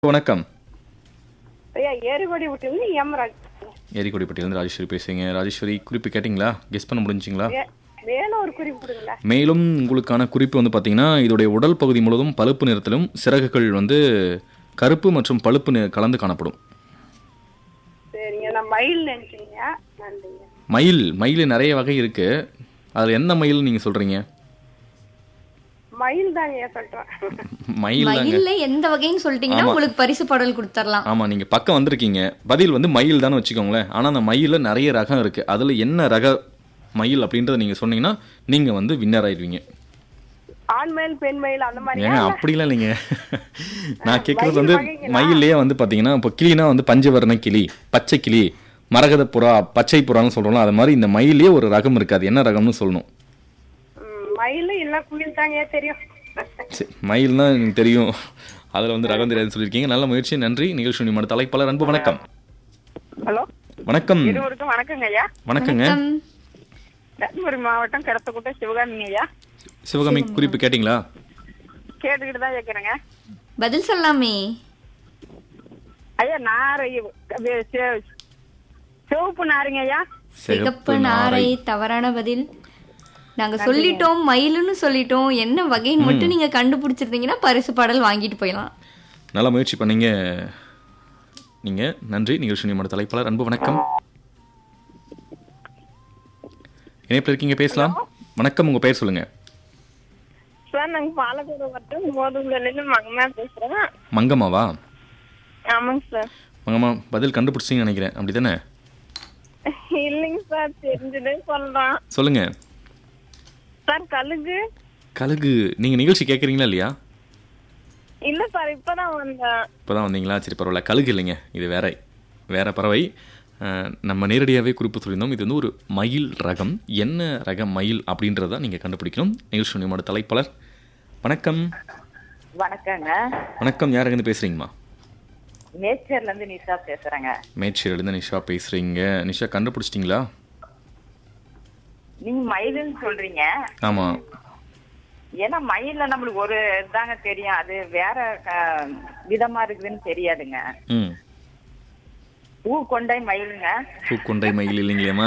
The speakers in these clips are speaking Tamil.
வணக்கம் ஐயா ஏறுகோடி விட்டு எம் ராஜ் ஏரிக்கொடிப்பட்டியிலேருந்து ராஜேஸ்வரி பேசுறீங்க ராஜேஸ்வரி குறிப்பு கேட்டிங்களா கெஸ் பண்ண முடிஞ்சிங்களா வே- மேலும் ஒரு குறிப்பு கொடுங்களேன் மேலும் உங்களுக்கான குறிப்பு வந்து பார்த்தீங்கன்னா இதோடைய உடல் பகுதி முழுவதும் பழுப்பு நிறத்திலும் சிறகுகள் வந்து கருப்பு மற்றும் பழுப்பு நி- கலந்து காணப்படும் சரிங்க நான் மயில் நினைச்சீங்க நன்றிங்க மயில் மயில் நிறைய வகை இருக்கு அதில் எந்த மயில் நீங்கள் சொல்கிறீங்க மயில் தாங்க ஐயா சொல்றேன் மயில் தாங்க மயில்ல எந்த வகைன்னு சொல்லிட்டீங்கன்னா உங்களுக்கு பரிசு பாடல் கொடுத்துடலாம் ஆமாம் நீங்கள் பக்கம் வந்திருக்கீங்க பதில் வந்து மயில் தானே வச்சுக்கோங்களேன் ஆனால் அந்த மயிலில் நிறைய ரகம் இருக்குது அதில் என்ன ரக மயில் அப்படின்றத நீங்கள் சொன்னீங்கன்னா நீங்கள் வந்து வின்னர் ஆயிடுவீங்க ஆண் மயில் பெண் மயில் அந்த மாதிரியா ஏங்க அப்படிலாம் இல்லைங்க நான் கேட்குறது மயில் வந்து வகைங்களா? மயிலே வந்து பார்த்தீங்கன்னா இப்போ கிளினா வந்து பஞ்சவர்ண கிளி பச்சை கிளி மரகத புறா பச்சை புறான்னு சொல்கிறோம்ல அது மாதிரி இந்த மயிலே ஒரு ரகம் இருக்காது என்ன ரகம்னு சொல்லணும் ம், மயில் இல்ல குயில் தாங்க ஐயா தெரியும் சரி மயில்னா எனக்கு தெரியும் அதில் வந்து ரகம் தெரியாதுன்னு சொல்லியிருக்கீங்க நல்ல முயற்சி நன்றி நிகழ்ச்சி நிமிட தலைப்பாளர் அன்பு வணக்கம் ஹலோ வணக்கம் இருவருக்கும் வணக்கங்க ஐயா வணக்கங்க வணக்கம். தர்மபுரி மாவட்டம் கிடத்தக்கூட்ட சிவகாமிங்க ஐயா சிவகாமி குறிப்பு கேட்டிங்களா கேட்டுக்கிட்டு தான் கேட்குறேங்க பதில் சொல்லலாமே ஐயா நாரை வே- செ- சிவப்பு நாருங்க ஐயா சிகப்பு நாரை தவறான பதில் நாங்க சொல்லிட்டோம் மயிலுன்னு சொல்லிட்டோம் என்ன வகைன்னு மட்டும் நீங்க கண்டுபிடிச்சிருந்தீங்கன்னா பரிசு பாடல் வாங்கிட்டு போயிடலாம் நல்ல முயற்சி பண்ணீங்க நீங்கள் நன்றி நிகழ்ச்சி நிமிட தலைப்பாளர் அன்பு வணக்கம் இணைப்பில் இருக்கீங்க பேசலாம் வணக்கம் உங்கள் பெயர் சொல்லுங்கள் சார் நாங்கள் பாலக்கோடு மட்டும் மோதுகுலேருந்து மகமா பேசுகிறேன் மங்கம்மாவா ஆமாங்க சார் மங்கம்மா பதில் கண்டுபிடிச்சிங்கன்னு நினைக்கிறேன் அப்படி தானே இல்லைங்க சார் தெரிஞ்சதே சொல்றேன் சொல்லுங்க சார் கழுகு கழுகு நீங்கள் நிகழ்ச்சி கேட்குறீங்களா இல்லையா இல்ல சார் இப்பதான் வந்தேன் இப்போ தான் வந்தீங்களா சரி பரவாயில்ல கழுகு இல்லைங்க இது வேற வேற பறவை அஹ், நம்ம நேரடியாகவே குறிப்பு சொல்லியிருந்தோம் இது வந்து ஒரு மயில் ரகம் என்ன ரக மயில் அப்படின்றத நீங்கள் கண்டுபிடிக்கணும் நிகழ்ச்சி நிமிட தலைப்பாளர் வணக்கம் வணக்கங்க வணக்கம் யாருங்கன்னு பேசுகிறீங்கம்மா நேச்சர்ல இருந்து நிஷா பேசுறேங்க மேட்சியிலேருந்து நிஷா பேசுகிறீங்க நிஷா கண்டுபிடிச்சிட்டிங்களா நீங்க மயிலுன்னு சொல்றீங்க ஆமாம் ஏன்னா மயில்ல நம்மளுக்கு ஒரு இதாங்க தெரியும் அது வேற க- விதமா இருக்குதுன்னு தெரியாதுங்க ம் பூ கொண்டை மயிலுங்க பூக்கொண்டை மயில் இல்லைங்களேம்மா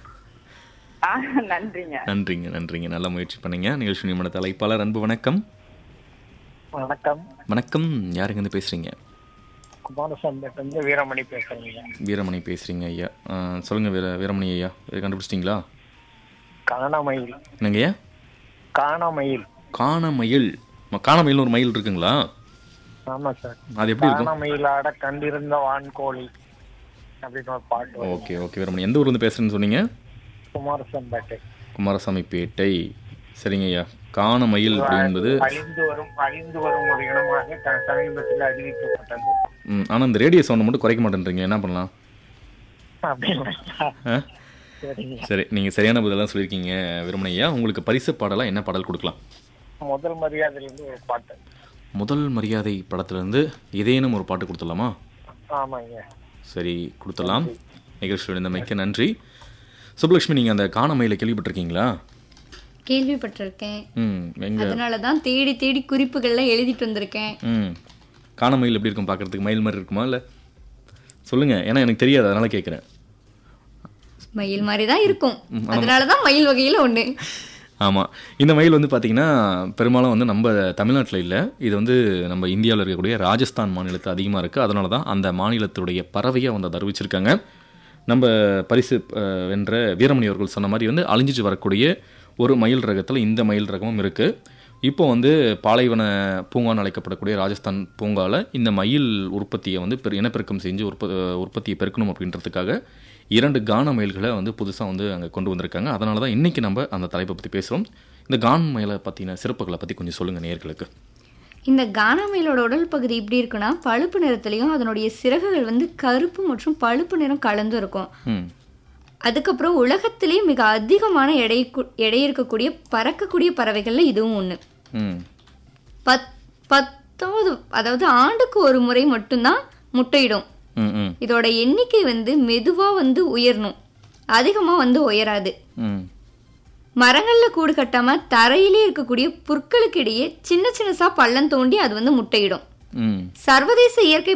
ஆ, நன்றிங்க நன்றிங்க நன்றிங்க நல்ல முயற்சி பண்ணீங்க நிகழ்ச்சி நிமிட தலைப்பாளர் அன்பு வணக்கம் வணக்கம் வணக்கம் யாருங்கன்னு பேசுகிறீங்க குமாரசாமியிலிருந்து வீரமணி பேசுறீங்க வீரமணி பேசுகிறீங்க ஐயா அஹ், சொல்லுங்க வீர வீரமணி ஐயா இது கண்டுபிடிச்சிட்டிங்களா காணமயில் என்னங்க ஐயா காணமயில் காணமயில் ம- காணமயில்னு ஒரு மயில் இருக்குங்களா ஆமா சார் அது எப்படி இருக்கும் காணமயிலாட கண்டிருந்த வான்கோழி அப்படின்னு ஒரு பாட்டு வரும். ஓகே ஓகே வீரமணி எந்த ஊர்லேருந்து பேசுகிறேன்னு சொன்னீங்க குமாரசாம்பேட்டை குமாரசாமி பேட்டை சரிங்க ஐயா காணமயில் என்பது அழிந்து வரும் அழிந்து வரும் ஒரு இனமாக த- சமீபத்தில் அறிவிக்கப்பட்டது ஆனால் இந்த ரேடியோ சவுண்டை மட்டும் குறைக்க மாட்டேன்றீங்க என்ன பண்ணலாம் அப்படிங்களா ஆ சரிங்க சரி நீங்கள் சரியான பதிலாம் சொல்லியிருக்கீங்க வீரமணி ஐயா உங்களுக்கு பரிசு பாடலாம் என்ன பாடல் கொடுக்கலாம் முதல் மரியாதையிலிருந்து ஒரு பாட்டு முதல் மரியாதை படத்துலேருந்து ஏதேனும் ஒரு பாட்டு கொடுத்துடலாமா ஆமாங்க சரி கொடுத்துடலாம் நிகழ்ச்சியோட இந்த மிக்க நன்றி சுப்புலட்சுமி நீங்கள் அந்த காணமயில கேள்விப்பட்டிருக்கீங்களா கேள்விப்பட்டிருக்கேன் ம் எங்க அதனால தான் தேடி தேடி குறிப்புகள்லாம் எழுதிட்டு வந்திருக்கேன் ம் காணமயில் எப்படி இருக்கும் பார்க்கறதுக்கு மயில் மாதிரி இருக்குமா இல்லை சொல்லுங்கள் ஏன்னா எனக்கு தெரியாது அதனால கேட்குறேன் மயில் மாதிரி தான் இருக்கும் அதனால தான் மயில் வகையில ஒண்ணு ஆமாம் இந்த மயில் வந்து பார்த்திங்கன்னா பெரும்பாலும் வந்து நம்ம தமிழ்நாட்டில் இல்லை இது வந்து நம்ம இந்தியாவில் இருக்கக்கூடிய ராஜஸ்தான் மாநிலத்தில் அதிகமாக இருக்குது அதனால தான் அந்த மாநிலத்துடைய பறவையை வந்து அதை அறிவிச்சிருக்காங்க நம்ம பரிசு அஹ், வென்ற வீரமணி அவர்கள் சொன்ன மாதிரி வந்து அழிஞ்சிட்டு வரக்கூடிய ஒரு மயில் ரகத்தில் இந்த மயில் ரகமும் இருக்குது இப்போ வந்து பாலைவன பூங்கான்னு அழைக்கப்படக்கூடிய ராஜஸ்தான் பூங்காவில் இந்த மயில் உற்பத்தியை வந்து பெரு இனப்பெருக்கம் செஞ்சு உற்ப உற்பத்தியை பெருக்கணும் அப்படின்றதுக்காக இரண்டு கான மயில்களை வந்து புதுசாக வந்து அங்கே கொண்டு வந்திருக்காங்க அதனால தான் இன்றைக்கி நம்ம அந்த தலைப்பை பற்றி பேசுகிறோம் இந்த கான் மயிலை பற்றின சிறப்புகளை பற்றி கொஞ்சம் சொல்லுங்கள் நேயர்களுக்கு இந்த கானா மயிலோட உடல் பகுதி எப்படி இருக்குன்னா பழுப்பு நிறத்துலயும் அதனுடைய சிறகுகள் வந்து கருப்பு மற்றும் பழுப்பு நிறம் கலந்து இருக்கும் ம் அதுக்கப்புறம் உலகத்திலேயே மிக அதிகமான எடை கு- எடை இருக்கக்கூடிய பறக்கக்கூடிய பறவைகள்ல இதுவும் ஒண்ணு ம் பத் பத்தாவது அதாவது ஆண்டுக்கு ஒரு முறை மட்டும்தான் முட்டையிடும் ம் ம் இதோட எண்ணிக்கை வந்து மெதுவா வந்து உயரணும் அதிகமா வந்து உயராது ம் மரங்கள்ல கூடு கட்டாம தரையிலே இருக்கக்கூடிய புற்களுக்கு இடையே சின்ன சின்னசா பள்ளம் தோண்டி அது வந்து முட்டையிடும் ம் சர்வதேச இயற்கை